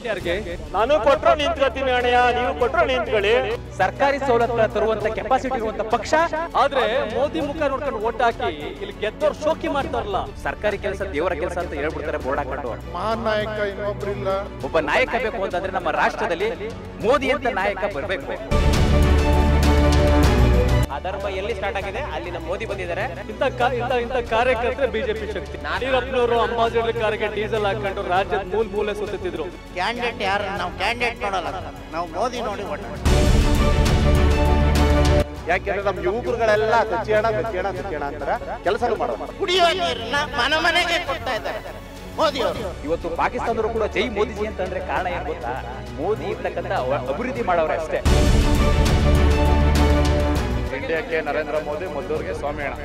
ಯಾರಿಗೆ ನಾನು ಕೊಟ್ರು ನಿಂತ್ಕೊತೀನಿ ಅಣ್ಣಯ್ಯ ನೀವು ಕೊಟ್ರು ನಿಂತ್ಕೊಳ್ಳಿ ಸರ್ಕಾರಿ ಸವಲತ್ತು ತರುವಂತ ಕೆಪಾಸಿಟಿ ಇರುವಂತ ಪಕ್ಷ ಆದ್ರೆ ಮೋದಿ ಮುಖ ನೋಡ್ಕೊಂಡು ಓಟ್ ಹಾಕಿ ಇಲ್ಲಿ ಗೆದ್ದವ್ರು ಶೋಕಿ ಮಾಡ್ತಾರಲ್ಲ ಸರ್ಕಾರಿ ಕೆಲಸ ದೇವರ ಕೆಲಸ ಅಂತ ಹೇಳ್ಬಿಡ್ತಾರೆ ಬೋರ್ಡ್ ಹಾಕೊಂಡು ಮಹಾನ್ ನಾಯಕ ಇನ್ನೊಬ್ರಿಲ್ಲ ಒಬ್ಬ ನಾಯಕ ಬೇಕು ಅಂತಂದ್ರೆ ನಮ್ಮ ರಾಷ್ಟ್ರದಲ್ಲಿ ಮೋದಿ ಅಂತ ನಾಯಕ ಬರಬೇಕು ಅಧರ್ಮ ಎಲ್ಲಿ ಸ್ಟಾರ್ಟ್ ಆಗಿದೆ ಅಲ್ಲಿ ನಮ್ಮ ಮೋದಿ ಬಂದಿದ್ದಾರೆ ಇಂಥ ಕಾ- ಇಂಥ ಇಂಥ ಕಾರ್ಯಕರ್ತರೆ ಬಿಜೆಪಿ ಶಕ್ತಿ ಯಡಿಯೂರಪ್ಪನವರು ಅಂಬಾಸಿಡರ್ ಕಾರಿಗೆ ಡೀಸೆಲ್ ಹಾಕೊಂಡು ರಾಜ್ಯದ ಮೂಲ ಮೂಲೆ ಸುತ್ತಿದ್ರು ಕ್ಯಾಂಡಿಡೇಟ್ ಯಾರು ನಾವು ಕ್ಯಾಂಡಿಡೇಟ್ ನೋಡಲ್ಲ ನಾವು ಮೋದಿ ನೋಡಿ ಓಟ್ ಯಾಕೆಂದ್ರೆ ನಮ್ಮ ಯುವಕರುಗಳೆಲ್ಲ ಕಚ್ಚಿಯಣ ಕಚ್ಚಿಯಣ ಕಚ್ಚಿಯಣ ಅಂತಾರೆ ಕೆಲಸನೂ ಮಾಡೋದು ಕುಡಿಯುವ ನೀರನ್ನ ಮನೆ ಮನೆಗೆ ಕೊಡ್ತಾ ಇದ್ದಾರೆ ಮೋದಿ ಅವರು ಇವತ್ತು ಪಾಕಿಸ್ತಾನದವರು ಕೂಡ ಜೈ ಮೋದಿಜಿ ಅಂತಂದ್ರೆ ಕಾರಣ ಏನ್ ಗೊತ್ತಾ ಮೋದಿ ಇರ್ತಕ್ಕಂಥ ಅವ- ಅಭಿವೃದ್ಧಿ ಮಾಡವ್ರೆ ಅಷ್ಟೇ ಇಂಡಿಯಾಕ್ಕೆ ನರೇಂದ್ರ ಮೋದಿ ಮದ್ದೂರಿಗೆ ಸ್ವಾಮಿ ಅಣ್ಣ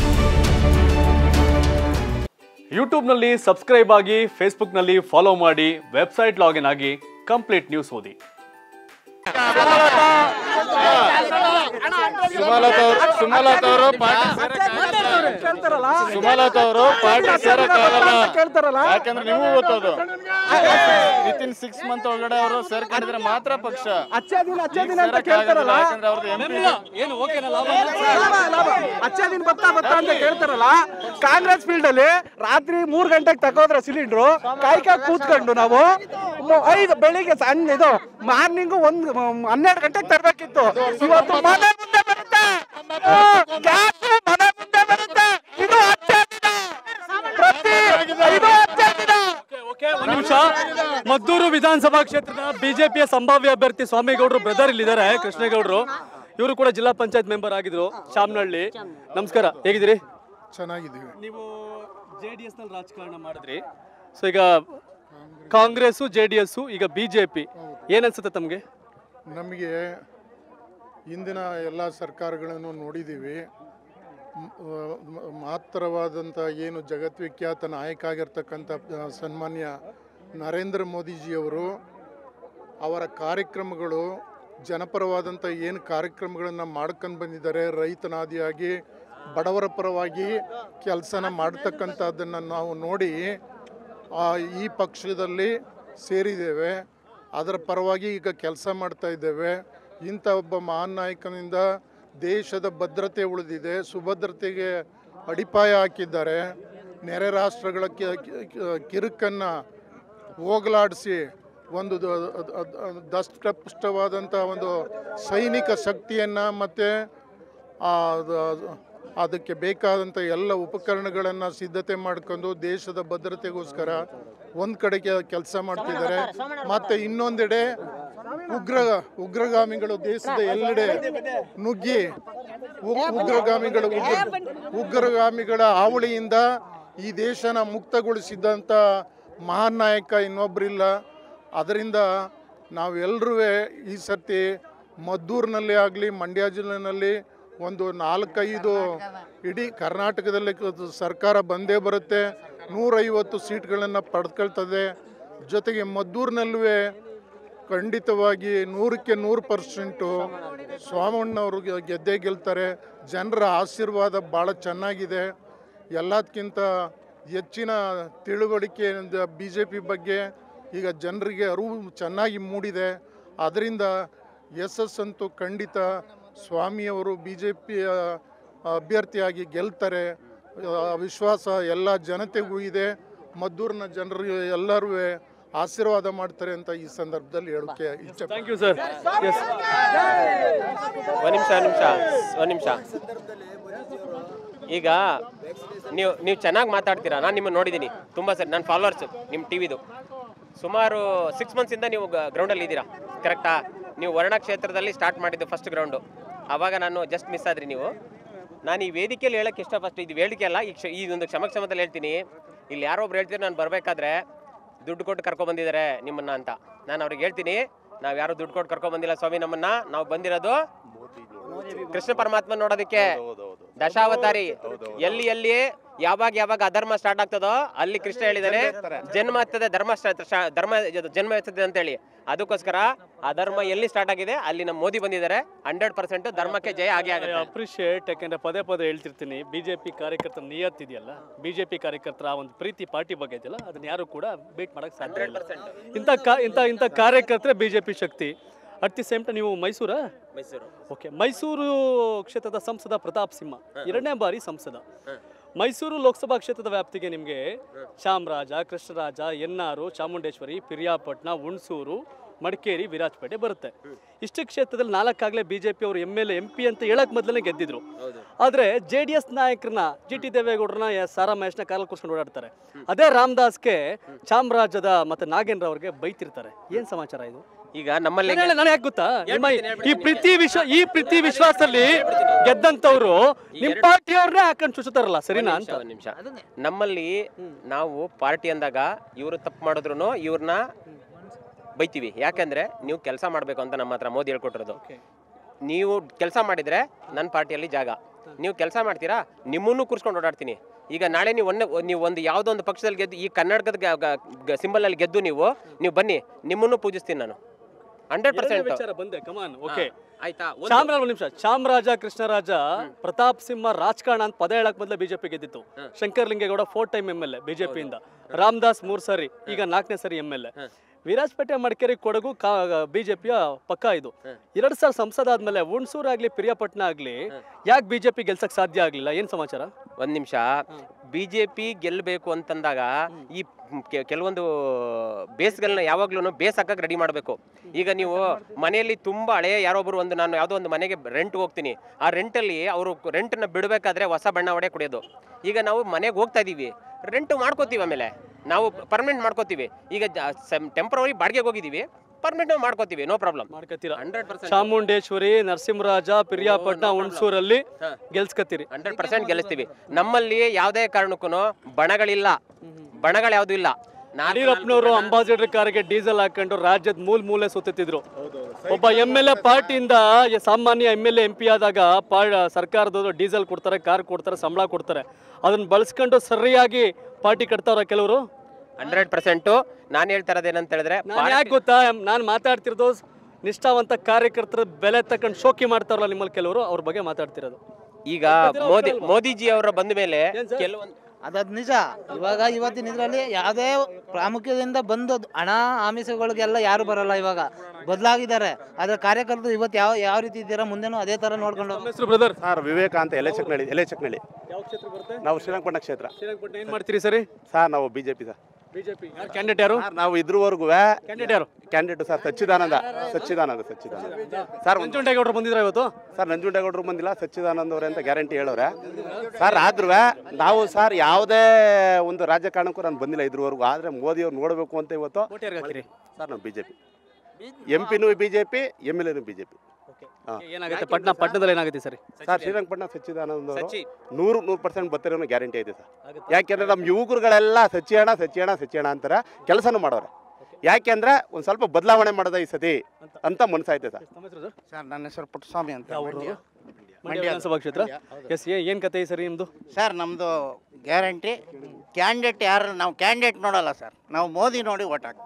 ಯೂಟ್ಯೂಬ್ನಲ್ಲಿ ಸಬ್ಸ್ಕ್ರೈಬ್ ಆಗಿ ಫೇಸ್ಬುಕ್ನಲ್ಲಿ ಫಾಲೋ ಮಾಡಿ ವೆಬ್ಸೈಟ್ ಲಾಗಿನ್ ಆಗಿ ಕಂಪ್ಲೀಟ್ ನ್ಯೂಸ್ ಓದಿ ಸುಮಲತಾ ಅವರು ಸುಮಲತಾ ಅವರು ಪಾರ್ಟಿ ಸುಮಲತಾ ಅವರು ಪಾರ್ಟಿ ಸೇರಕ್ಕಾಗಲ್ಲ ಯಾಕಂದ್ರೆ ನೀವು ಗೊತ್ತದು ವಿತಿನ್ ಸಿಕ್ಸ್ ಮಂತ್ ಒಳಗಡೆ ಅವರು ಸೇರ್ಕೊಂಡಿದ್ರೆ ಮಾತ್ರ ಪಕ್ಷ ಸೇರಕ್ಕಾಗಲ್ಲ, ಯಾಕಂದ್ರೆ ಅವ್ರದ್ದು ಎಂ ಏನು ಓಕೆನಲ್ಲ ಅಚ್ಚ ದಿನ ಬತ್ತಾ ಬತ್ತಾ ಅಂತ ಕೇಳ್ತಾರಲ್ಲ ಕಾಂಗ್ರೆಸ್ ಫೀಲ್ಡ್ ಅಲ್ಲಿ ರಾತ್ರಿ ಮೂರ್ ಗಂಟೆಗೆ ತಗೋದ್ರ ಸಿಲಿಂಡ್ರು ಕಾಯ್ಕ ಕೂತ್ಕೊಂಡು ನಾವು ಮ- ಐದು ಬೆಳಿಗ್ಗೆ ಸಣ್ಣ ಇದು ಮಾರ್ನಿಂಗ್ ಒಂದ್ ಮ್, ಹನ್ನೆರಡು ಗಂಟೆಗೆ ತರಬೇಕಿತ್ತು ಇವತ್ತು ಮನೆ ಮುಂದೆ ಬರುತ್ತೆ ಓ, gas ಮನೆ ಮುಂದೆ ಬರುತ್ತೆ ಇದು ಅಚ್ಚ ದಿನ ಪ್ರತಿ ಇದು ಅಚ್ಚ ದಿನ ಒಂದ್ ನಿಮಿಷ ಮದ್ದೂರು ವಿಧಾನಸಭಾ ಕ್ಷೇತ್ರದ ಬಿಜೆಪಿಯ ಸಂಭಾವ್ಯ ಅಭ್ಯರ್ಥಿ ಸ್ವಾಮಿಗೌಡರು ಬ್ರದರ್ ಇಲ್ಲಿದ್ದಾರೆ ಕೃಷ್ಣೇಗೌಡರು ಇವರು ಕೂಡ ಜಿಲ್ಲಾ ಪಂಚಾಯತ್ ಮೆಂಬರ್ ಆಗಿದ್ರು ಶಾಮನಹಳ್ಳಿ ನಮಸ್ಕಾರ ಹೇಗಿದ್ದೀರಿ ಚೆನ್ನಾಗಿದ್ದೀವಿ ನೀವು ಜೆ ಡಿ ಎಸ್ ನಲ್ಲಿ ರಾಜಕಾರಣ ಮಾಡಿದ್ರಿ ಸೊ ಈಗ ಕಾಂಗ್ರೆಸ್ ಜೆ ಡಿ ಎಸ್ ಈಗ ಬಿಜೆಪಿ ಏನ್ ಅನ್ಸುತ್ತೆ ತಮ್ಗೆ ನಮಗೆ ಇಂದಿನ ಎಲ್ಲ ಸರ್ಕಾರಗಳನ್ನು ನೋಡಿದ್ದೀವಿ ಮ್- ಮ- ಮಹತ್ತರವಾದಂಥ ಏನು ಜಗದ್ವಿಖ್ಯಾತ ನಾಯಕ ಆಗಿರ್ತಕ್ಕಂಥ ಆ, ಸನ್ಮಾನ್ಯ ನರೇಂದ್ರ ಮೋದಿಜಿಯವರು ಅವರ ಕಾರ್ಯಕ್ರಮಗಳು ಜನಪರವಾದಂಥ ಏನು ಕಾರ್ಯಕ್ರಮಗಳನ್ನು ಮಾಡ್ಕೊಂಡು ಬಂದಿದ್ದಾರೆ ರೈತನಾದಿಯಾಗಿ ಬಡವರ ಪರವಾಗಿ ಕೆಲಸನ ಮಾಡ್ತಕ್ಕಂಥದ್ದನ್ನು ನಾವು ನೋಡಿ ಆ, ಈ ಪಕ್ಷದಲ್ಲಿ ಸೇರಿದ್ದೇವೆ ಅದರ ಪರವಾಗಿ ಈಗ ಕೆಲಸ ಮಾಡ್ತಾ ಇದ್ದೇವೆ ಇಂಥ ಒಬ್ಬ ಮಹಾನ್ ನಾಯಕನಿಂದ ದೇಶದ ಭದ್ರತೆ ಉಳಿದಿದೆ ಸುಭದ್ರತೆಗೆ ಅಡಿಪಾಯ ಹಾಕಿದ್ದಾರೆ ನೆರೆ ರಾಷ್ಟ್ರಗಳ ಕಿ- ಕಿ- ಕಿ- ಕಿರುಕನ್ನು ಹೋಗಲಾಡಿಸಿ ಒಂದು ದ- ಅದ್- ಅದ್- ಅದ್- ದಷ್ಟಪುಷ್ಟವಾದಂಥ ಒಂದು ಸೈನಿಕ ಶಕ್ತಿಯನ್ನು ಮತ್ತು ಅದಕ್ಕೆ ಬೇಕಾದಂಥ ಎಲ್ಲ ಉಪಕರಣಗಳನ್ನು ಸಿದ್ಧತೆ ಮಾಡ್ಕೊಂಡು ದೇಶದ ಭದ್ರತೆಗೋಸ್ಕರ ಒಂದು ಕಡೆಗೆ ಕೆಲಸ ಮಾಡ್ತಿದ್ದಾರೆ ಮತ್ತು ಇನ್ನೊಂದೆಡೆ ಉಗ್ರ ಉಗ್ರಗಾಮಿಗಳು ದೇಶದ ಎಲ್ಲೆಡೆ ನುಗ್ಗಿ ಉ- ಉಗ್ರಗಾಮಿಗಳ ಉಗ್ರ ಉಗ್ರಗಾಮಿಗಳ ಹಾವಳಿಯಿಂದ ಈ ದೇಶನ ಮುಕ್ತಗೊಳಿಸಿದಂಥ ಮಹಾನ್ ನಾಯಕ ಇನ್ನೊಬ್ಬರಿಲ್ಲ ಅದರಿಂದ ನಾವೆಲ್ಲರೂ ಈ ಸರ್ತಿ ಮದ್ದೂರಿನಲ್ಲಿ ಆಗಲಿ ಮಂಡ್ಯ ಜಿಲ್ಲೆನಲ್ಲಿ ಒಂದು ನಾಲ್ಕೈದು ಇಡೀ ಕರ್ನಾಟಕದಲ್ಲಿ ಕ- ಸರ್ಕಾರ ಬಂದೇ ಬರುತ್ತೆ ನೂರೈವತ್ತು ಸೀಟ್ಗಳನ್ನು ಪಡೆದುಕೊಳ್ತದೆ ಜೊತೆಗೆ ಮದ್ದೂರಿನಲ್ಲೂ ಖಂಡಿತವಾಗಿ ನೂರಕ್ಕೆ ನೂರು ಪರ್ಸೆಂಟು ಸ್ವಾಮಣ್ಣವರು ಗೆ- ಗೆದ್ದೇ ಗೆಲ್ತಾರೆ ಜನರ ಆಶೀರ್ವಾದ ಭಾಳ ಚೆನ್ನಾಗಿದೆ ಎಲ್ಲದಕ್ಕಿಂತ ಹೆಚ್ಚಿನ ತಿಳುವಳಿಕೆ ಬಿ ಜೆ ಪಿ ಬಗ್ಗೆ ಈಗ ಜನರಿಗೆ ಅರಿವು ಚೆನ್ನಾಗಿ ಮೂಡಿದೆ ಅದರಿಂದ ಯಶಸ್ಸಂತೂ ಖಂಡಿತ ಸ್ವಾಮಿಯವರು ಬಿ ಜೆ ಪಿಯ ಅಭ್ಯರ್ಥಿಯಾಗಿ ಗೆಲ್ತಾರೆ ಆ ವಿಶ್ವಾಸ ಎಲ್ಲ ಜನತೆಗೂ ಇದೆ ಮದ್ದೂರಿನ ಜನರಿಗೆ ಎಲ್ಲರೂ ಆಶೀರ್ವಾದ ಮಾಡ್ತಾರೆ ಅಂತ ಈ ಸಂದರ್ಭದಲ್ಲಿ ಹೇಳೋಕೆ ಇಚ್ಛೆ ಥ್ಯಾಂಕ್ ಯು ಸರ್ ಎಸ್ ಒಂದ್ ನಿಮಿಷ ಒಂದ್ ನಿಮಿಷ ಒಂದ್ ನಿಮಿಷ ಈಗ ನೀವು ನೀವು ಚೆನ್ನಾಗಿ ಮಾತಾಡ್ತೀರಾ ನಾನು ನಿಮ್ಮನ್ನು ನೋಡಿದ್ದೀನಿ ತುಂಬ ಸರಿ ನನ್ನ ಫಾಲೋವರ್ಸ್ ನಿಮ್ಮ ಟಿ ವಿದು ಸುಮಾರು ಸಿಕ್ಸ್ ಮಂತ್ಸಿಂದ ನೀವು ಗ್ರೌಂಡಲ್ಲಿ ಇದ್ದೀರಾ ಕರೆಕ್ಟಾ ನೀವು ವರ್ಣ ಕ್ಷೇತ್ರದಲ್ಲಿ ಸ್ಟಾರ್ಟ್ ಮಾಡಿದ್ದು ಫಸ್ಟ್ ಗ್ರೌಂಡು ಆವಾಗ ನಾನು ಜಸ್ಟ್ ಮಿಸ್ ಆದ್ರಿ ನೀವು ನಾನು ಈ ವೇದಿಕೆಯಲ್ಲಿ ಹೇಳಕ್ಕೆ ಇಷ್ಟ ಫಸ್ಟ್ ಇದು ವೇದಿಕೆ ಅಲ್ಲ ಈ ಕ್ಷ ಈ ಒಂದು ಕ್ಷಮ ಕ್ಷಮದಲ್ಲಿ ಹೇಳ್ತೀನಿ ಇಲ್ಲಿ ಯಾರೋ ಒಬ್ರು ಹೇಳ್ತೀರಿ ನಾನು ಬರಬೇಕಾದ್ರೆ ದುಡ್ಡು ಕೊಟ್ಟು ಕರ್ಕೊಂಬಂದಿದ್ದಾರೆ ನಿಮ್ಮನ್ನ ಅಂತ ನಾನು ಅವ್ರಿಗೆ ಹೇಳ್ತೀನಿ ನಾವು ಯಾರು ದುಡ್ಡು ಕೊಟ್ಟು ಕರ್ಕೊಂಬಂದಿಲ್ಲ ಸ್ವಾಮಿ ನಮ್ಮನ್ನ ನಾವು ಬಂದಿರೋದು ಕೃಷ್ಣ ಪರಮಾತ್ಮ ನೋಡೋದಕ್ಕೆ ದಶಾವತಾರಿ ಎಲ್ಲಿ ಎಲ್ಲಿ ಯಾವಾಗ ಯಾವಾಗ ಅಧರ್ಮ ಸ್ಟಾರ್ಟ್ ಆಗ್ತದೋ ಅಲ್ಲಿ ಕೃಷ್ಣ ಹೇಳಿದಾನೆ ಜನ್ಮ ಆಗ್ತದೆ ಧರ್ಮ ಸ್ಟ- ಸ್ಟ- ಧರ್ಮ ಇದು ಜನ್ಮ ಎತ್ತದೆ ಅಂತ ಹೇಳಿ ಅದಕ್ಕೋಸ್ಕರ ಅಧರ್ಮ ಎಲ್ಲಿ ಸ್ಟಾರ್ಟ್ ಆಗಿದೆ ಅಲ್ಲಿ ನಮ್ಮ ಮೋದಿ ಬಂದಿದ್ದಾರೆ ಹಂಡ್ರೆಡ್ ಪರ್ಸೆಂಟ್ ಧರ್ಮಕ್ಕೆ ಜಯ ಆಗೇ ಆಗುತ್ತೆ ಅಪ್ರಿಷಿಯೇಟ್ ಯಾಕೆಂದ್ರೆ ಪದೇ ಪದೇ ಹೇಳ್ತಿರ್ತೀನಿ ಬಿಜೆಪಿ ಕಾರ್ಯಕರ್ತರ ನಿಯತ್ತಿದೆಯಲ್ಲ ಬಿಜೆಪಿ ಕಾರ್ಯಕರ್ತರ ಆ ಒಂದು ಪ್ರೀತಿ ಪಾರ್ಟಿ ಬಗ್ಗೆ ಇದೆಯಲ್ಲ ಅದನ್ನ ಯಾರು ಕೂಡ ಬೀಟ್ ಮಾಡಕ್ ಸಾಧ್ಯ ಇಲ್ಲ ಇಂಥ ಕಾ ಇಂಥ ಇಂಥ ಕಾರ್ಯಕರ್ತರೆ ಬಿಜೆಪಿ ಶಕ್ತಿ ಅಟ್ ದಿ ಸೇಮ್ ಟೈಮ್ ನೀವು ಮೈಸೂರಾ ಮೈಸೂರು ಓಕೆ ಮೈಸೂರು ಕ್ಷೇತ್ರದ ಸಂಸದ ಪ್ರತಾಪ್ ಸಿಂಹ ಎರಡನೇ ಬಾರಿ ಸಂಸದ ಮೈಸೂರು ಲೋಕಸಭಾ ಕ್ಷೇತ್ರದ ವ್ಯಾಪ್ತಿಗೆ ನಿಮಗೆ ಚಾಮರಾಜ ಕೃಷ್ಣರಾಜ ಎನ್ನಾರು ಚಾಮುಂಡೇಶ್ವರಿ ಪಿರಿಯಾಪಟ್ಟಣ ಹುಣಸೂರು ಮಡಿಕೇರಿ ವಿರಾಜಪೇಟೆ ಬರುತ್ತೆ ಇಷ್ಟು ಕ್ಷೇತ್ರದಲ್ಲಿ ನಾಲ್ಕಾಗಲೇ ಬಿ ಜೆ ಪಿ ಅವರು ಎಮ್ ಎಲ್ ಎಂ ಪಿ ಅಂತ ಹೇಳಕ್ ಮೊದಲೇ ಗೆದ್ದಿದ್ರು ಆದರೆ ಜೆ ಡಿ ಎಸ್ ನಾಯಕರನ್ನ ಜಿ ಟಿ ದೇವೇಗೌಡರನ್ನ ಎಸ್ ಸಾರಾ ಮಹೇಶ್ನ ಕಾಲ ಕೂರ್ಸ್ಕೊಂಡು ಓಡಾಡ್ತಾರೆ ಅದೇ ರಾಮದಾಸ್ಗೆ ಚಾಮರಾಜದ ಮತ್ತೆ ನಾಗೇಂದ್ರ ಅವ್ರಿಗೆ ಬೈತಿರ್ತಾರೆ ಏನ್ ಸಮಾಚಾರ ಇದು ಈಗ ನಮ್ಮಲ್ಲಿ ನಾನು ನಾನು ಯಾಕೆ ಗೊತ್ತಾ ನಿಮ್ಮ ಈ ಪ್ರೀತಿ ವಿಶ್ವ ಈ ಪ್ರೀತಿ ವಿಶ್ವಾಸದಲ್ಲಿ ಗೆದ್ದಂತವ್ರು ನಿಮ್ ಪಾರ್ಟಿಯವ್ರನ್ನೇ ಹಾಕೊಂಡು ಚುಚ್ಚುತ್ತಾರಲ್ಲ ಸರಿನಾ ಅಂತ ಒಂದ್ ನಿಮಿಷ ನಮ್ಮಲ್ಲಿ ನಾವು ಪಾರ್ಟಿ ಅಂದಾಗ ಇವರು ತಪ್ಪು ಮಾಡಿದ್ರು ಇವ್ರನ್ನ ಬೈತೀವಿ ಯಾಕಂದ್ರೆ ನೀವು ಕೆಲಸ ಮಾಡಬೇಕು ಅಂತ ನಮ್ಮ ಹತ್ರ ಮೋದಿ ಹೇಳ್ಕೊಟ್ಟಿರೋದು ನೀವು ಕೆಲಸ ಮಾಡಿದ್ರೆ ನನ್ನ ಪಾರ್ಟಿಯಲ್ಲಿ ಜಾಗ ನೀವು ಕೆಲಸ ಮಾಡ್ತೀರಾ ನಿಮ್ಮನ್ನು ಕೂರ್ಸ್ಕೊಂಡು ಓಡಾಡ್ತೀನಿ ಈಗ ನಾಳೆ ನೀವು ಒಂದೇ ನೀವು ಒಂದು ಯಾವುದೋ ಒಂದು ಪಕ್ಷದಲ್ಲಿ ಗೆದ್ದು ಈ ಕರ್ನಾಟಕದ ಸಿಂಬಲ್ ಅಲ್ಲಿ ಗೆದ್ದು ನೀವು ನೀವು ಬನ್ನಿ ನಿಮ್ಮನ್ನು ಪೂಜಿಸ್ತೀನಿ ನಾನು ಹಂಡ್ರೆಡ್ ಎರಡನೇ ಪರ್ಸೆಂಟ್ ವಿಚಾರ ಬಂದೆ ಕಮಾನ್ ಓಕೆ ಆಯ್ತಾ ಒಂದು- ಚಾಮರಾಜ ಒಂದು ನಿಮಿಷ ಚಾಮರಾಜ ಕೃಷ್ಣರಾಜ ಪ್ರತಾಪ್ ಸಿಂಹ ರಾಜಕಾರಣ ಅಂತ ಪದ ಹೇಳಕ್ ಮೊದಲೇ ಬಿಜೆಪಿ ಗೆದ್ದಿತ್ತು Shankarlingegowda four time M L A ಬಿಜೆಪಿಯಿಂದ ರಾಮದಾಸ್ ಮೂರ್ ಸರಿ ಈಗ ನಾಲ್ಕನೇ ಸರಿ M L A Virajpet Madikeri Kodagu ಬಿಜೆಪಿಯ ಪಕ್ಕ ಇದು ಎರಡ್ ಸಾವಿರ ಸಂಸದ ಆದ್ಮೇಲೆ ಹುಣಸೂರ್ ಆಗ್ಲಿ ಪ್ರಿಯಾಪಟ್ಟಣ ಆಗ್ಲಿ ಯಾಕೆ ಬಿಜೆಪಿ ಗೆಲ್ಸಕ್ ಸಾಧ್ಯ ಆಗ್ಲಿಲ್ಲ ಏನ್ ಸಮಾಚಾರ ಒಂದ್ ನಿಮಿಷ ಬಿಜೆಪಿ ಗೆಲ್ಲಬೇಕು ಅಂತಂದಾಗ ಈ ಕೆ- ಕೆಲವೊಂದು ಬೇಸ್ಗಳನ್ನ ಯಾವಾಗ್ಲೂ ಬೇಸ್ ಹಾಕಕ್ ರೆಡಿ ಮಾಡಬೇಕು ಈಗ ನೀವು ಮನೆಯಲ್ಲಿ ತುಂಬಾ ಹಳೆಯ ಯಾರೊಬ್ರು ಒಂದು ನಾನು ಯಾವುದೋ ಒಂದು ಮನೆಗೆ ರೆಂಟ್ ಹೋಗ್ತೀನಿ ಆ ರೆಂಟಲ್ಲಿ ಅವರು ರೆಂಟನ್ನ ಬಿಡಬೇಕಾದ್ರೆ ಹೊಸ ಬಣ್ಣ ಹೊಡೆ ಕುಡಿಯೋದು ಈಗ ನಾವು ಮನೆಗೆ ಹೋಗ್ತಾ ಇದೀವಿ ರೆಂಟ್ ಮಾಡ್ಕೋತೀವಿ ಆಮೇಲೆ ನಾವು ಪರ್ಮನೆಂಟ್ ಮಾಡ್ಕೋತೀವಿ ಈಗ ಟೆಂಪ್ರವರಿ ಬಾಡಿಗೆಗೆ ಹೋಗಿದ್ದೀವಿ ಪರ್ಮನೆಂಟ್ ಮಾಡ್ಕೋತೀವಿ ನೋ ಪ್ರಾಬ್ಲಮ್ ಮಾಡ್ಕತ್ತೀರಾ ಹಂಡ್ರೆಡ್ ಪರ್ಸೆಂಟ್ ಚಾಮುಂಡೇಶ್ವರಿ ನರಸಿಂಹರಾಜ ಪಿರಿಯಾಪಟ್ಟಣ ಹುಣಸೂರಲ್ಲಿ ಗೆಲ್ಸ್ಕತ್ತೀರಿ ಹಂಡ್ರೆಡ್ ಪರ್ಸೆಂಟ್ ಗೆಲ್ಲಿಸ್ತೀವಿ ನಮ್ಮಲ್ಲಿ ಯಾವುದೇ ಕಾರಣಕ್ಕೂ ಬಣಗಳಿಲ್ಲ ಬಣಗಳು ಯಾವ್ದು ಇಲ್ಲ ನಾನು ಯಡಿಯೂರಪ್ಪನವರು ಅಂಬಾಸಿಡರ್ ಕಾರಿಗೆ ಡೀಸೆಲ್ ಹಾಕೊಂಡು ರಾಜ್ಯದ ಮೂಲ ಮೂಲೆ ಸುತ್ತಿದ್ರು ಒಬ್ಬ ಎಂ ಎಲ್ ಎ ಪಾರ್ಟಿಯಿಂದ ಯ- ಸಾಮಾನ್ಯ M L A M P ಆದಾಗ ಪಾ ಸರ್ಕಾರದವರು ಡೀಸೆಲ್ ಕೊಡ್ತಾರೆ ಕಾರ್ ಕೊಡ್ತಾರೆ ಸಂಬಳ ಕೊಡ್ತಾರೆ ಅದನ್ನ ಬಳಸ್ಕೊಂಡು ಸರಿಯಾಗಿ ಪಾರ್ಟಿ ಕಟ್ತಾವ್ರ ಕೆಲವರು ಹಂಡ್ರೆಡ್ ಪರ್ಸೆಂಟು ನಾನು ಹೇಳ್ತಾ ಇರೋದು ಏನಂತ ಹೇಳಿದ್ರೆ ನಾನು ಯಾಕೆ ಗೊತ್ತಾ ನಾನು ಮಾತಾಡ್ತಿರೋದು ನಿಷ್ಠಾವಂತ ಕಾರ್ಯಕರ್ತರ ಬೆಲೆ ತಕೊಂಡು ಶೋಕಿ ಮಾಡ್ತಾರಲ್ಲ ನಿಮ್ಮಲ್ಲಿ ಕೆಲವರು ಅವ್ರ ಬಗ್ಗೆ ಮಾತಾಡ್ತಿರೋದು ಈಗ ಮೋದಿ ಮೋದಿಜಿ ಅವರ ಬಂದ ಮೇಲೆ ಕೆಲವೊಂದು ಅದದ್ ನಿಜ ಇವಾಗ ಇವತ್ತಿನ ಇದರಲ್ಲಿ ಯಾವುದೇ ಪ್ರಾಮುಖ್ಯದಿಂದ ಬಂದು ಹಣ ಆಮಿಷಗಳಿಗೆಲ್ಲ ಯಾರು ಬರಲ್ಲ ಇವಾಗ ಬದಲಾಗಿದ್ದಾರೆ ಆದ್ರೆ ಕಾರ್ಯಕರ್ತರು ಇವತ್ತು ಯಾವ ಯಾವ ರೀತಿ ಇದ್ದೀರಾ ಮುಂದೆನೂ ಅದೇ ತರ ನೋಡ್ಕೊಂಡು ಹೋಗ್ಬೇಕು. ಹೆಸರು ಬ್ರದರ್ ಸರ್ ವಿವೇಕ ಅಂತ ಎಲೆ ಚಕ್ನಳ್ಳಿ ಎಲೆ ಚಕ್ನಳ್ಳಿ ಯಾವ ಕ್ಷೇತ್ರ ಬರುತ್ತೆ ನಾವು ಶ್ರೀರಂಗಪಟ್ಟಣ ಕ್ಷೇತ್ರ ಶ್ರೀರಂಗಪಟ್ಟಣ ಏನ್ ಮಾಡ್ತೀರಿ ಸರಿ ಸರ್ ನಾವು ಬಿಜೆಪಿ ಸರ್ ಬಿಜೆಪಿ ಯಾರು ಕ್ಯಾಂಡಿಡೇಟ್ ಯಾರು ಸರ್ ನಾವು ಇದ್ರವರೆಗೂ ಕ್ಯಾಂಡಿಡೇಟ್ ಯಾರು candidate sir Sachchidananda Sachchidananda Sachchidananda sir ಒಂದು ನಂಜುಂಡೇಗೌಡರು ಬಂದಿದ್ರ ಇವತ್ತು ಸರ್ ನಂಜುಂಡೇಗೌಡರು ಬಂದಿಲ್ಲ ಸಚ್ಚಿದಾನಂದ ಅವರೇ ಅಂತ ಗ್ಯಾರಂಟಿ ಹೇಳೋರೆ ಸರ್ ಆದ್ರೂ ನಾವು ಸರ್ ಯಾವುದೇ ಒಂದು ರಾಜಕಾರಣಕ್ಕೂ ನಾನು ಬಂದಿಲ್ಲ ಇದ್ರವರೆಗೂ ಆದರೆ ಮೋದಿಯವ್ರು ನೋಡಬೇಕು ಅಂತ ಇವತ್ತು ಓಟ್ ಯಾರಿಗೆ ಹಾಕಿರಿ ಸರ್ ನಾವು ಬಿಜೆಪಿ ಎಂ ಪಿನೂ ಬಿಜೆಪಿ ಎಮ್ ಎಲ್ ಎನು ಬಿಜೆಪಿ ಹಾಂ ಏನಾಗುತ್ತೆ ಪಟ್ನಾ ಪಟ್ಟಣದಲ್ಲಿ ಏನಾಗುತ್ತೆ ಸರಿ ಸರ್ ಶ್ರೀರಂಗಪಟ್ಟಣ ಸಚ್ಚಿದಾನಂದ ಅವರು ಸಚ್ಚಿ ನೂರು ನೂರು ಪರ್ಸೆಂಟ್ ಬರ್ತಿರೋ ಗ್ಯಾರಂಟಿ ಇದೆ ಸರ್ ಯಾಕೆಂದ್ರೆ ನಮ್ಮ ಯುವಕರುಗಳೆಲ್ಲ ಸಚ್ಚಿಯಣ ಸಚ್ಚಿಯಣ ಸಚ್ಚಿಯಣ ಅಂತಾರೆ ಕೆಲಸನೂ ಮಾಡೋರೆ ಯಾಕೆಂದ್ರೆ ಒಂದು ಸ್ವಲ್ಪ ಬದಲಾವಣೆ ಮಾಡೋದ ಈ ಸತಿ ಅಂತ ಮನಸ್ಸಾಯ್ತು ಸರ್ ತಮ್ಮ ಹೆಸರು ಸರ್ ಸರ್ ನನ್ನ ಹೆಸರು ಪುಟ್ಟಸ್ವಾಮಿ ಅಂತ ಮಂಡ್ಯ ವಿಧಾನಸಭಾ ಕ್ಷೇತ್ರ ಎಸ್ ಏನ್ ಕತೆ ಸರಿ ನಿಮ್ದು ಸರ್ ನಮ್ಮದು ಗ್ಯಾರಂಟಿ ಕ್ಯಾಂಡಿಡೇಟ್ ಯಾರು ನಾವು ಕ್ಯಾಂಡಿಡೇಟ್ ನೋಡಲ್ಲ ಸರ್ ನಾವು ಮೋದಿ ನೋಡಿ ಓಟ್ ಹಾಕ್ತೀವಿ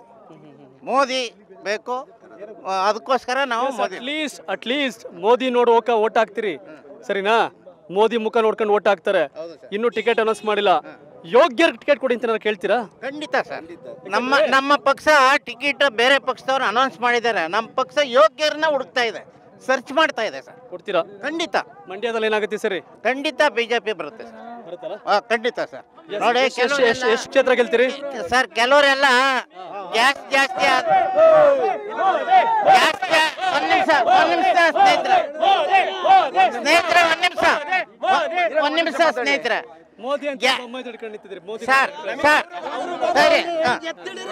ಮೋದಿ ಬೇಕು ಆ, ಅದಕ್ಕೋಸ್ಕರ ನಾವು ಮೋದಿ ಅಟ್ಲೀಸ್ಟ್ ಅಟ್ಲೀಸ್ಟ್ ಮೋದಿ ನೋಡ್ ಹೋಗ ಓಟ್ ಹಾಕ್ತಿರಿ ಸರಿನಾ ಮೋದಿ ಮುಖ ನೋಡ್ಕೊಂಡು ಓಟ್ ಹಾಕ್ತಾರೆ ಇನ್ನೂ ಟಿಕೆಟ್ ಅನೌನ್ಸ್ ಮಾಡಿಲ್ಲ ಯೋಗ್ಯರ ಟಿಕೆಟ್ ಕೊಡಿ ಅಂತ ಏನಾದ್ರು ಕೇಳ್ತೀರಾ ಖಂಡಿತ ಸರ್ ನಮ್ಮ ನಮ್ಮ ಪಕ್ಷ ಟಿಕೆಟ್ ಬೇರೆ ಪಕ್ಷದವ್ರು ಅನೌನ್ಸ್ ಮಾಡಿದ್ದಾರೆ ನಮ್ಮ ಪಕ್ಷ ಯೋಗ್ಯರನ್ನ ಹುಡುಕ್ತಾ ಇದೆ ಸರ್ಚ್ ಮಾಡ್ತಾ ಇದೆ ಸರ್ ಕೊಡ್ತೀರಾ ಖಂಡಿತ ಮಂಡ್ಯದಲ್ಲಿ ಏನಾಗುತ್ತೆ ಸರಿ ಖಂಡಿತ ಬಿಜೆಪಿ ಬರುತ್ತೆ ಸರ್ ಬರುತ್ತಲ್ಲ ಆ, ಖಂಡಿತ ಸರ್ ನೋಡಿ ಎಷ್ಟು ಎಷ್ಟು ಎಷ್ಟು ಕ್ಷೇತ್ರ ಗೆಲ್ತೀರಿ ಸರ್ ಕೆಲವರೆಲ್ಲ ಗ್ಯಾಸ್ ಜಾಸ್ತಿ ಆದ ಗ್ಯಾಸ್ ಜಾ- ಒಂದ್ ನಿಮಿಷ ಒಂದ್ ನಿಮಿಷ ಸ್ನೇಹಿತರೆ ಸ್ನೇಹಿತರೆ ಒಂದ್ ನಿಮಿಷ ಒಂದ್ ನಿಮಿಷ ಸ್ನೇಹಿತರೆ ಮೋದಿ ಅಂತ ಯಾ- ಬೊಮ್ಮಾಯಿ ಹಿಡ್ಕೊಂಡು ನಿಂತಿದ್ದೀರಿ ಮೋದಿ ಸರ್ ಸರ್ ಸರಿ ಹಾ. ಹಾ,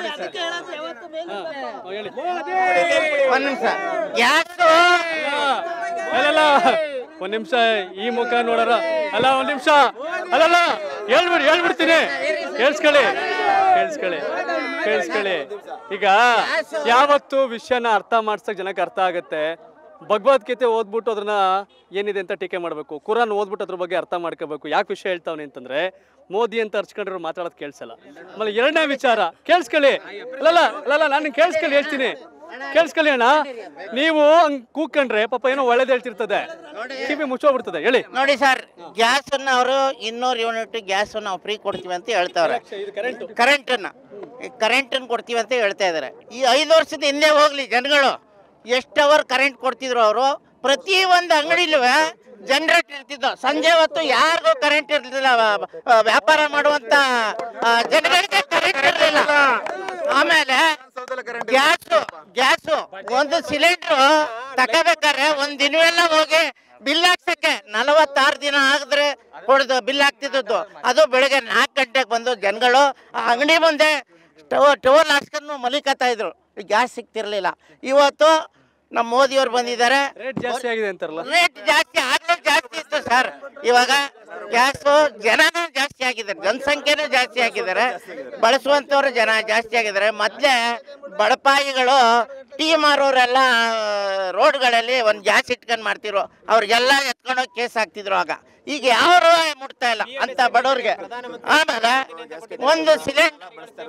ಹೇಳಿ ಒಂದ್ ನಿಮಿಷ ಗ್ಯಾಸ್ ಅಲ್ಲಲ್ಲ ಒಂದ್ ನಿಮಿಷ ಈ ಮುಖ ನೋಡಾರ ಅಲ್ಲ ಒಂದ್ ನಿಮಿಷ ಅಲ್ಲಲ್ಲ ಹೇಳ್ಬಿಡಿ ಹೇಳ್ಬಿಡ್ತೀನಿ ಕೇಳಿಸ್ಕೊಳ್ಳಿ ಕೇಳಿಸ್ಕೊಳ್ಳಿ ಕೇಳಿಸ್ಕೊಳ್ಳಿ ಈಗ ಯಾವತ್ತು ವಿಷಯನ ಅರ್ಥ ಮಾಡ್ಸಕ್ ಜನಕ್ಕೆ ಅರ್ಥ ಆಗತ್ತೆ ಭಗವದ್ಗೀತೆ ಓದ್ಬಿಟ್ಟು ಅದನ್ನ ಏನಿದೆ ಅಂತ ಟೀಕೆ ಮಾಡಬೇಕು ಕುರಾನ್ ಓದ್ಬಿಟ್ಟು ಅದ್ರ ಬಗ್ಗೆ ಅರ್ಥ ಮಾಡ್ಕೋಬೇಕು ಯಾಕೆ ವಿಷಯ ಹೇಳ್ತಾವನೆ ಅಂತಂದ್ರೆ ಮೋದಿ ಅಂತ ಅರ್ಚ್ಕೊಂಡಿರೋ ಮಾತಾಡೋದು ಕೇಳಿಸಲ್ಲ ಆಮೇಲೆ ಎರಡನೇ ವಿಚಾರ ಕೇಳಿಸ್ಕೊಳ್ಳಿ ಅಲ್ಲಲ್ಲ ಅಲ್ಲಲ್ಲ ನಾನು ಕೇಳಿಸ್ಕೊಳ್ಳಿ ಹೇಳ್ತೀನಿ ಕೇಳಿಸ್ಕೊಳ್ಳಿ ಅಣ್ಣ ನೀವು ಹಂಗ್ ಕೂತ್ಕೊಂಡ್ರೆ ಪಾಪ ಏನೋ ಒಳ್ಳೇದು ಹೇಳ್ತಿರ್ತದೆ ಕಿವಿ ಮುಚ್ಚೋಗ್ಬಿಡ್ತದೆ ಹೇಳಿ ನೋಡಿ ಸರ್ ಗ್ಯಾಸ್ ಅನ್ನ ಅವರು ಇನ್ನೂರು ಯೂನಿಟ್ ಗ್ಯಾಸ್ ನಾವು ಫ್ರೀ ಕೊಡ್ತೀವಿ ಅಂತ ಹೇಳ್ತಾವ್ರೆ ಕರೆಂಟ್ ಅನ್ನ ಕರೆಂಟ್ ಅನ್ನು ಕೊಡ್ತೀವಿ ಅಂತ ಹೇಳ್ತಾ ಇದಾರೆ ಈ ಐದು ವರ್ಷದ ಹಿಂದೆ ಹೋಗ್ಲಿ ಜನಗಳು ಎಷ್ಟು ಅವರ್ ಕರೆಂಟ್ ಕೊಡ್ತಿದ್ರು ಅವರು ಪ್ರತಿ ಒಂದು ಅಂಗಡಿಲೂ ಜನರೇಟ್ ಇರ್ತಿದ್ದು ಸಂಜೆ ಹೊತ್ತು ಯಾರಿಗೂ ಕರೆಂಟ್ ಇರ್ಲಿಲ್ಲ ವ- ವ- ವ್ಯಾಪಾರ ಮಾಡುವಂತ ಆ, ಜನಗಳಿಗೆ ಕರೆಂಟ್ ಇರಲಿಲ್ಲ ಆಮೇಲೆ ಗ್ಯಾಸು ಗ್ಯಾಸು ಒಂದು ಸಿಲಿಂಡ್ರು ತಗೋಬೇಕಾದ್ರೆ ಒಂದ್ ದಿನವೆಲ್ಲ ಹೋಗಿ ಬಿಲ್ ಹಾಕ್ಸಕ್ಕೆ ನಲವತ್ತಾರು ದಿನ ಆಗಿದ್ರೆ ಹೊಡೆದು ಬಿಲ್ ಹಾಕ್ತಿದ್ದದ್ದು ಅದು ಬೆಳಗ್ಗೆ ನಾಲ್ಕು ಗಂಟೆಗೆ ಬಂದು ಜನಗಳು ಆ ಅಂಗಡಿ ಮುಂದೆ ಟವ ಟವಲ್ ಹಾಸ್ಕೊಂಡು ಮಲಿಕತ್ತಾ ಇದ್ರು ಗ್ಯಾಸ್ ಸಿಗ್ತಿರ್ಲಿಲ್ಲ ಇವತ್ತು ನಮ್ಮ ಮೋದಿಯವ್ರು ಬಂದಿದ್ದಾರೆ ರೇಟ್ ಜಾಸ್ತಿ ಆಗಿದೆ ಅಂತಾರಲ್ಲ ರೇಟ್ ಜಾಸ್ತಿ ಆಗ್ಲೇ ಜಾಸ್ತಿ ಇತ್ತು ಸರ್ ಇವಾಗ ಗ್ಯಾಸು ಜನನೂ ಜಾಸ್ತಿ ಆಗಿದ್ದಾರೆ ಜನಸಂಖ್ಯೆನೂ ಜಾಸ್ತಿ ಆಗಿದ್ದಾರೆ ಬಳಸುವಂಥವ್ರು ಜನ ಜಾಸ್ತಿ ಆಗಿದ್ದಾರೆ ಮೊದಲೇ ಬಡಪಾಯಿಗಳು ಟೀ ಮಾರೋರೆಲ್ಲ ರೋಡ್ಗಳಲ್ಲಿ ಒಂದು ಗ್ಯಾಸ್ ಇಟ್ಕೊಂಡು ಮಾಡ್ತಿರು ಅವ್ರಿಗೆಲ್ಲ ಎತ್ಕೊಂಡೋಗಿ ಕೇಸ್ ಹಾಕ್ತಿದ್ರು ಆಗ ಈಗ ಯಾರು ಮುಟ್ತಾ ಇಲ್ಲ ಅಂತ ಬಡವ್ರಿಗೆ ಆಮೇಲೆ ಒಂದು ಸಿಲಿಂಡರ್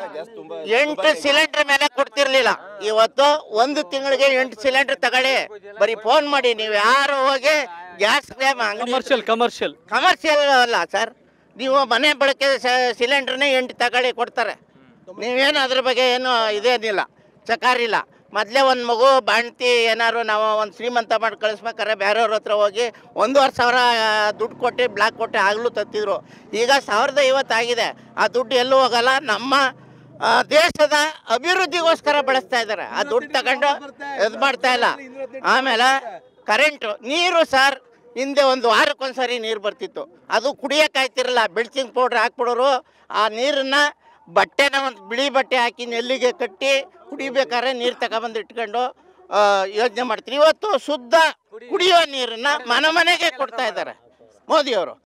ಎಂಟು ಸಿಲಿಂಡರ್ ಮೇಲೆ ಕೊಡ್ತಿರ್ಲಿಲ್ಲ ಇವತ್ತು ಒಂದು ತಿಂಗಳಿಗೆ ಎಂಟು ಸಿಲಿಂಡರ್ ತಗೊಳ್ಳಿ ಬರೀ ಫೋನ್ ಮಾಡಿ ನೀವು ಯಾರು ಹೋಗಿ ಗ್ಯಾಸ್ ಕಮರ್ಷಿಯಲ್ ಕಮರ್ಷಿಯಲ್ ಕಮರ್ಷಿಯಲ್ ಅಲ್ಲ ಸರ್ ನೀವು ಮನೆ ಬಳಕೆ ಸಿಲಿಂಡರ್ನೇ ಎಂಟು ತಗೊಳ್ಳಿ ಕೊಡ್ತಾರೆ ನೀವೇನು ಅದ್ರ ಬಗ್ಗೆ ಏನು ಇದೇನಿಲ್ಲ ಚಕಾರಿಲ್ಲ ಮೊದಲೇ ಒಂದು ಮಗು ಬಾಣ್ತಿ ಏನಾದ್ರು ನಾವು ಒಂದು ಶ್ರೀಮಂತ ಮಾಡಿ ಕಳಿಸ್ಬೇಕಾದ್ರೆ ಬೇರೆಯವ್ರ ಹತ್ರ ಹೋಗಿ ಒಂದೂವರೆ ಸಾವಿರ ದುಡ್ಡು ಕೊಟ್ಟು ಬ್ಲಾಕ್ ಕೊಟ್ಟು ಆಗಲೂ ತತ್ತಿದ್ರು ಈಗ ಸಾವಿರದ ಐವತ್ತು ಆಗಿದೆ ಆ ದುಡ್ಡು ಎಲ್ಲೂ ಹೋಗಲ್ಲ ನಮ್ಮ ಆ, ದೇಶದ ಅಭಿವೃದ್ಧಿಗೋಸ್ಕರ ಬಳಸ್ತಾ ಇದ್ದಾರೆ ಆ ದುಡ್ಡು ತಗೊಂಡು ಇದು ಮಾಡ್ತಾ ಇಲ್ಲ ಆಮೇಲೆ ಕರೆಂಟು ನೀರು ಸರ್ ಹಿಂದೆ ಒಂದು ವಾರಕ್ಕೊಂದ್ಸರಿ ನೀರು ಬರ್ತಿತ್ತು ಅದು ಕುಡಿಯೋಕ್ಕಾಯ್ತಿರಲ್ಲ ಬೆಳ್ಚಿಂಗ್ ಪೌಡ್ರ್ ಹಾಕ್ಬಿಡೋರು ಆ ನೀರನ್ನ ಬಟ್ಟೆನ ಒಂದು ಬಿಳಿ ಬಟ್ಟೆ ಹಾಕಿ ನೆಲ್ಲಿಗೆ ಕಟ್ಟಿ ಕುಡಿಬೇಕಾದ್ರೆ ನೀರು ತಗೊಬಂದು ಇಟ್ಕೊಂಡು ಆ, ಯೋಚನೆ ಮಾಡ್ತೀರಿ ಇವತ್ತು ಶುದ್ಧ ಕುಡಿಯುವ ನೀರನ್ನ ಮನೆ ಮನೆಗೆ ಕೊಡ್ತಾ ಇದ್ದಾರೆ ಮೋದಿಯವರು